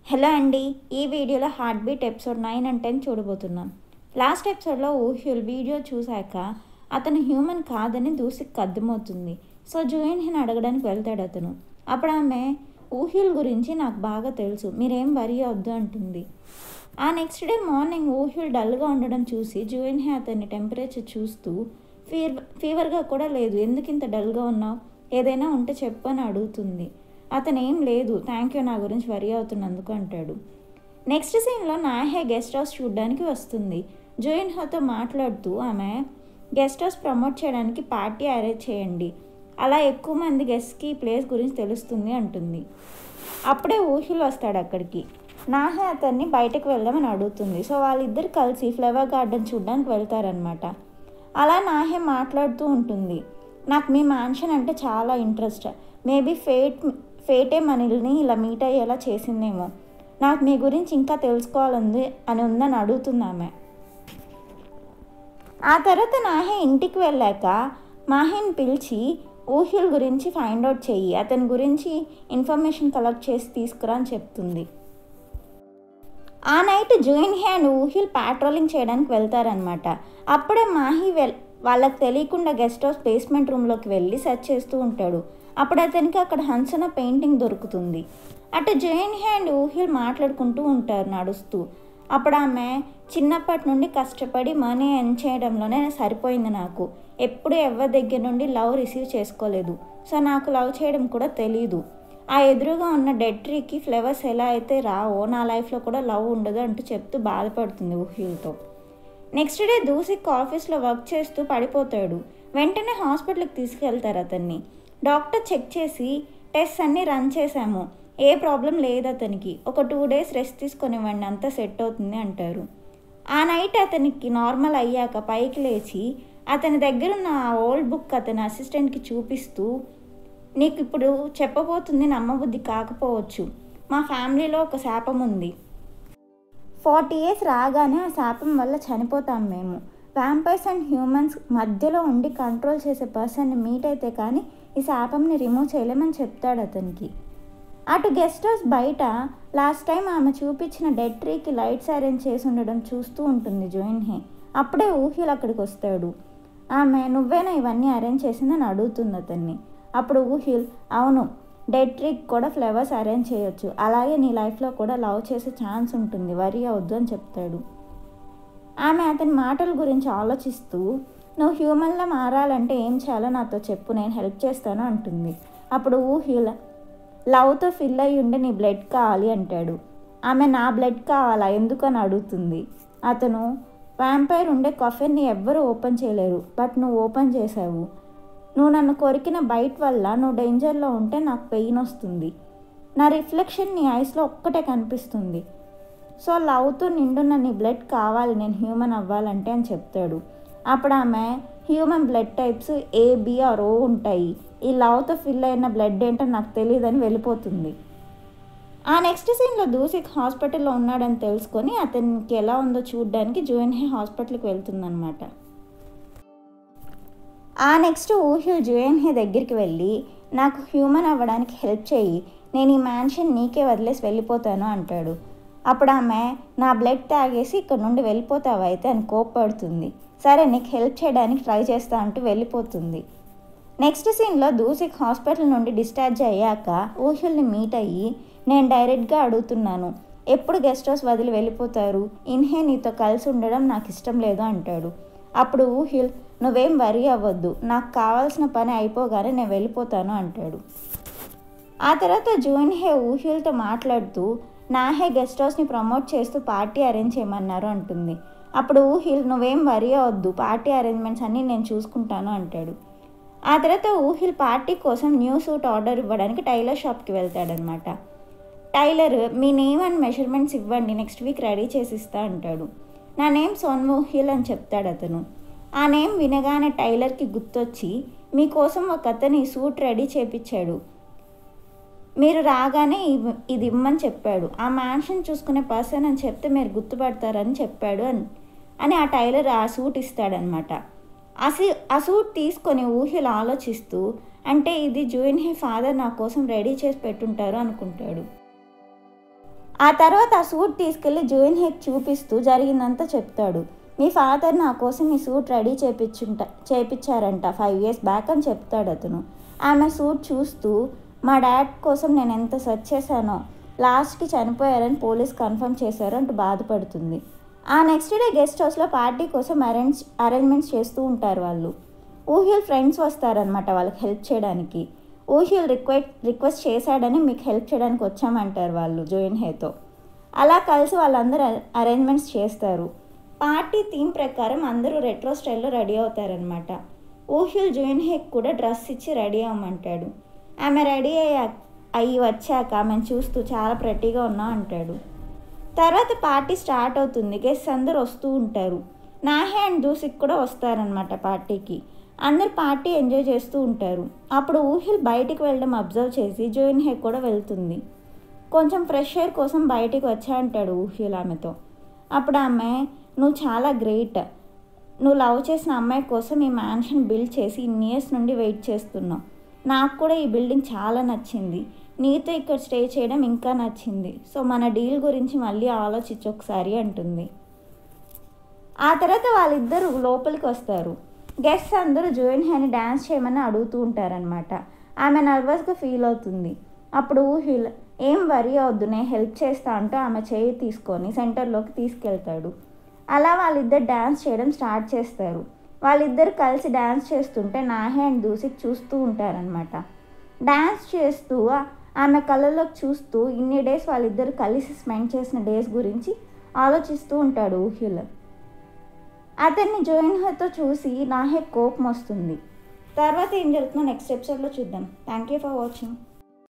hello అండి ఈ వీడియోలో heart beat episode nine and ten చూడబోతున్నాం లాస్ట్ ఎపిసోడ్లో ఊహ్యుల్ వీడియో చూశాక అతను హ్యూమన్ కాదని దూసికి అర్థమవుతుంది సో జూయిన్హిని అడగడానికి వెళ్తాడు అతను అప్పుడు ఆమె ఊహ్యుల్ గురించి నాకు బాగా తెలుసు మీరేం వరి అవద్దు అంటుంది ఆ నెక్స్ట్ డే మార్నింగ్ ఊహ్యుల్ డల్గా ఉండడం చూసి జూయిన్హే అతన్ని టెంపరేచర్ చూస్తూ ఫీవర్ ఫీవర్గా కూడా లేదు ఎందుకు ఇంత డల్గా ఉన్నావు ఏదైనా ఉంటే చెప్పు అని అడుగుతుంది అతను ఏం లేదు థ్యాంక్ యూ నా గురించి వరి అవుతున్నందుకు అంటాడు నెక్స్ట్ సీన్లో నాహే గెస్ట్ హౌస్ చూడడానికి వస్తుంది జోయిన్హాతో మాట్లాడుతూ ఆమె గెస్ట్ హౌస్ ప్రమోట్ చేయడానికి పార్టీ అరేంజ్ చేయండి అలా ఎక్కువ మంది గెస్ట్కి ఈ ప్లేస్ గురించి తెలుస్తుంది అంటుంది అప్పుడే ఊహిల్ వస్తాడు అక్కడికి నాహే అతన్ని బయటకు వెళ్దామని అడుగుతుంది సో వాళ్ళిద్దరు కలిసి ఫ్లవర్ గార్డెన్ చూడడానికి వెళ్తారనమాట అలా నాహే మాట్లాడుతూ ఉంటుంది నాకు మీ మ్యాన్షన్ అంటే చాలా ఇంట్రెస్ట్ మేబీ ఫేట్ ఫేటే మనల్ని ఇలా మీట్ అయ్యేలా చేసిందేమో నాకు మీ గురించి ఇంకా తెలుసుకోవాలంది అని ఉందని అడుగుతుంది ఆమె ఆ తర్వాత నాహే ఇంటికి వెళ్ళాక మాహిని పిలిచి ఊహిల్ గురించి ఫైండ్ అవుట్ చెయ్యి అతని గురించి ఇన్ఫర్మేషన్ కలెక్ట్ చేసి తీసుకురా అని చెప్తుంది ఆ నైట్ జూయిన్ హే అండ్ ఊహిల్ పాట్రోలింగ్ చేయడానికి వెళ్తారనమాట అప్పుడే మాహి వెల్ వాళ్ళకి తెలియకుండా గెస్ట్ హౌస్ బేస్మెంట్ రూమ్లోకి వెళ్ళి సెర్చ్ చేస్తూ ఉంటాడు అప్పుడు అతనికి అక్కడ హన్సన పెయింటింగ్ దొరుకుతుంది అటు జైన్ హే అండ్ ఊహిల్ మాట్లాడుకుంటూ ఉంటారు నడుస్తూ అప్పుడు ఆమె చిన్నప్పటి నుండి కష్టపడి మనీ ఎర్న్ చేయడంలోనే సరిపోయింది నాకు ఎప్పుడు ఎవరి దగ్గర నుండి లవ్ రిసీవ్ చేసుకోలేదు సో నాకు లవ్ చేయడం కూడా తెలియదు ఆ ఎదురుగా ఉన్న డెడ్ ట్రీకి ఫ్లవర్స్ ఎలా అయితే రావో నా లైఫ్లో కూడా లవ్ ఉండదు అంటూ చెప్తూ బాధపడుతుంది ఊహిల్తో నెక్స్ట్ డే దూసిక్ ఆఫీస్లో వర్క్ చేస్తూ పడిపోతాడు వెంటనే హాస్పిటల్కి తీసుకెళ్తారు అతన్ని డాక్టర్ చెక్ చేసి టెస్ట్ అన్నీ రన్ చేశాము ఏ ప్రాబ్లం లేదు అతనికి ఒక టూ డేస్ రెస్ట్ తీసుకొనివ్వండి అంతా సెట్ అవుతుంది అంటారు ఆ నైట్ అతనికి నార్మల్ అయ్యాక పైకి లేచి అతని దగ్గర ఉన్న ఆ ఓల్డ్ బుక్ అతని అసిస్టెంట్కి చూపిస్తూ నీకు ఇప్పుడు చెప్పబోతుంది నమ్మబుద్ధి కాకపోవచ్చు మా ఫ్యామిలీలో ఒక శాపం ఉంది ఫార్టీ ఇయర్స్ రాగానే ఆ శాపం వల్ల చనిపోతాం మేము వ్యాంపైర్స్ అండ్ హ్యూమన్స్ మధ్యలో ఉండి కంట్రోల్ చేసే పర్సన్ని మీట్ అయితే కానీ ఈ శాపంని రిమూవ్ చేయలేమని చెప్తాడు అతనికి అటు గెస్ట్ హౌస్ బయట లాస్ట్ టైం ఆమె చూపించిన డెడ్ ట్రీకి లైట్స్ అరేంజ్ చేసి ఉండడం చూస్తూ ఉంటుంది జోయిన్ హే అప్పుడే ఊహిల్ అక్కడికి వస్తాడు ఆమె నువ్వేనా ఇవన్నీ అరేంజ్ చేసిందని అడుగుతుంది అతన్ని అప్పుడు ఊహిల్ అవును డెడ్ ట్రీకి కూడా ఫ్లవర్స్ అరేంజ్ చేయొచ్చు అలాగే నీ లైఫ్లో కూడా లవ్ చేసే ఛాన్స్ ఉంటుంది వరి అవద్దు అని చెప్తాడు ఆమె అతని మాటల గురించి ఆలోచిస్తూ నువ్వు హ్యూమన్లా మారాలంటే ఏం చేయాలో నాతో చెప్పు నేను హెల్ప్ చేస్తాను అంటుంది అప్పుడు ఊహిల్ లవ్తో ఫిల్ అయ్యి ఉండే నీ బ్లడ్ కావాలి అంటాడు ఆమె నా బ్లడ్ కావాలా ఎందుకు అని అడుగుతుంది అతను వ్యాంపైర్ ఉండే కఫెన్ని ఎవ్వరూ ఓపెన్ చేయలేరు బట్ నువ్వు ఓపెన్ చేసావు నువ్వు నన్ను కొరికిన బైట్ వల్ల నువ్వు డేంజర్లో ఉంటే నాకు పెయిన్ వస్తుంది నా రిఫ్లెక్షన్ నీ ఐస్లో ఒక్కటే కనిపిస్తుంది సో లవ్తో నిండున్న నీ బ్లడ్ కావాలి నేను హ్యూమన్ అవ్వాలంటే అని చెప్తాడు అప్పుడు ఆమె human blood types A B or O ఉంటాయి ఈ లవ్తో ఫిల్ అయిన బ్లడ్ ఏంటో నాకు తెలియదని వెళ్ళిపోతుంది ఆ నెక్స్ట్ సీన్లో దూసిక్ హాస్పిటల్లో ఉన్నాడని తెలుసుకొని అతనికి ఎలా ఉందో చూడడానికి జూయన్హే హాస్పిటల్కి వెళ్తుందనమాట ఆ నెక్స్ట్ ఊహిల్ జూయన్హే దగ్గరికి వెళ్ళి నాకు హ్యూమన్ అవ్వడానికి హెల్ప్ చేయి నేను ఈ మ్యాన్షన్ నీకే వదిలేసి వెళ్ళిపోతాను అంటాడు అప్పుడు ఆమె నా బ్లడ్ తాగేసి ఇక్కడ నుండి వెళ్ళిపోతావా అయితే అని కోప్పడుతుంది సరే నీకు హెల్ప్ చేయడానికి ట్రై చేస్తా అంటూ వెళ్ళిపోతుంది నెక్స్ట్ సీన్లో దూసిక్ హాస్పిటల్ నుండి డిశ్చార్జ్ అయ్యాక ఊహిల్ని మీట్ అయ్యి నేను డైరెక్ట్గా అడుగుతున్నాను ఎప్పుడు గెస్ట్ హౌస్ వదిలి వెళ్ళిపోతారు ఇన్హే నీతో కలిసి ఉండడం నాకు ఇష్టం లేదు అంటాడు అప్పుడు ఊహిల్ నువ్వేం వరి అవ్వద్దు నాకు కావాల్సిన పని అయిపోగానే నేను వెళ్ళిపోతాను అంటాడు ఆ తర్వాత జూన్హే ఊహిల్తో మాట్లాడుతూ నాహే గెస్ట్ హౌస్ని ప్రమోట్ చేస్తూ పార్టీ అరేంజ్ చేయమన్నారు అంటుంది అప్పుడు ఊహిల్ నువ్వేం వరి అవద్దు పార్టీ అరేంజ్మెంట్స్ అన్నీ నేను చూసుకుంటాను అంటాడు ఆ తర్వాత ఊహిల్ పార్టీ కోసం న్యూ సూట్ ఆర్డర్ ఇవ్వడానికి టైలర్ షాప్కి వెళ్తాడనమాట టైలర్ మీ నేమ్ అండ్ మెజర్మెంట్స్ ఇవ్వండి నెక్స్ట్ వీక్ రెడీ చేసి ఇస్తా అంటాడు నా నేమ్ సోన్మోహిల్ అని చెప్తాడు అతను ఆ నేమ్ వినగానే టైలర్కి గుర్తొచ్చి మీకోసం ఒక అతని సూట్ రెడీ చేపించాడు మీరు రాగానే ఇవ్- ఇది ఇమ్మని చెప్పాడు ఆ మ్యాన్షన్ చూసుకునే పర్సన్ అని చెప్తే మీరు గుర్తుపడతారని చెప్పాడు అని అని ఆ టైలర్ ఆ సూట్ ఇస్తాడనమాట ఆ సీ ఆ సూట్ తీసుకొని ఊహిలు ఆలోచిస్తూ అంటే ఇది జూయిన్ హే ఫాదర్ నా కోసం రెడీ చేసి పెట్టుంటారు అనుకుంటాడు ఆ తర్వాత ఆ సూట్ తీసుకెళ్ళి జూయిన్ హెక్ చూపిస్తూ జరిగిందంతా చెప్తాడు మీ ఫాదర్ నా కోసం ఈ సూట్ రెడీ చేపించుంట చేపించారంట ఫైవ్ ఇయర్స్ బ్యాక్ అని చెప్తాడు అతను ఆమె సూట్ చూస్తూ మా డాడ్ కోసం నేను ఎంత సెర్చ్ చేశానో లాస్ట్కి చనిపోయారని పోలీస్ కన్ఫర్మ్ చేశారు అంటూ బాధపడుతుంది ఆ నెక్స్ట్ డే గెస్ట్ హౌస్లో పార్టీ కోసం అరేంజ్ అరేంజ్మెంట్స్ చేస్తూ ఉంటారు వాళ్ళు ఊహిల్ ఫ్రెండ్స్ వస్తారనమాట వాళ్ళకి హెల్ప్ చేయడానికి ఊహిల్ రిక్వెస్ట్ రిక్వెస్ట్ చేశాడని మీకు హెల్ప్ చేయడానికి వచ్చామంటారు వాళ్ళు జోయిన్ హేతో అలా కలిసి వాళ్ళందరూ అరేంజ్మెంట్స్ చేస్తారు పార్టీ థీమ్ ప్రకారం అందరూ రెట్రో స్టైల్లో రెడీ అవుతారనమాట ఊహిల్ జోయిన్ హేక్ కూడా డ్రెస్ ఇచ్చి రెడీ అవ్వమంటాడు ఆమె రెడీ అయ్యా అయ్యి వచ్చాక ఆమెను చూస్తూ చాలా ప్రతిగా ఉన్నా అంటాడు తర్వాత పార్టీ స్టార్ట్ అవుతుంది గెస్ట్ అందరూ వస్తూ ఉంటారు నాహే అండ్ దూసిక్ కూడా వస్తారనమాట పార్టీకి అందరు పార్టీ ఎంజాయ్ చేస్తూ ఉంటారు అప్పుడు ఊహిల్ బయటికి వెళ్ళడం అబ్జర్వ్ చేసి జోయిన్ హే కూడా వెళ్తుంది కొంచెం ఫ్రెష్ ఎయిర్ కోసం బయటికి వచ్చా అంటాడు ఊహిల్ ఆమెతో అప్పుడు ఆమె నువ్వు చాలా గ్రేట్ నువ్వు లవ్ చేసిన అమ్మాయి కోసం ఈ మ్యాన్షన్ బిల్డ్ చేసి ఇన్ని ఇయర్స్ నుండి వెయిట్ చేస్తున్నావు నాకు కూడా ఈ బిల్డింగ్ చాలా నచ్చింది నీతో ఇక్కడ స్టే చేయడం ఇంకా నచ్చింది సో మన డీల్ గురించి మళ్ళీ ఆలోచించి ఒకసారి అంటుంది ఆ తర్వాత వాళ్ళిద్దరు లోపలికి వస్తారు గెస్ట్స్ అందరూ జోయిన్ హేని డ్యాన్స్ చేయమని అడుగుతూ ఉంటారనమాట ఆమె నర్వస్గా ఫీల్ అవుతుంది అప్పుడు ఊహిల్ ఏం వరి అవద్దు నేను హెల్ప్ చేస్తా అంటూ ఆమె చేయి తీసుకొని సెంటర్లోకి తీసుకెళ్తాడు అలా వాళ్ళిద్దరు డ్యాన్స్ చేయడం స్టార్ట్ చేస్తారు వాళ్ళిద్దరు కలిసి డ్యాన్స్ చేస్తుంటే నాహే అండ్ దూసిక్ చూస్తూ ఉంటారనమాట డ్యాన్స్ చేస్తూ ఆమె కళ్ళలోకి చూస్తూ ఇన్ని డేస్ వాళ్ళిద్దరు కలిసి స్పెండ్ చేసిన డేస్ గురించి ఆలోచిస్తూ ఉంటాడు ఊహిల్ అతన్ని జోయిన్ హతో చూసి నాహే కోపం వస్తుంది తర్వాత ఏం జరుగుతుందో నెక్స్ట్ ఎపిసోడ్లో చూద్దాం థ్యాంక్ యూ ఫర్ వాచింగ్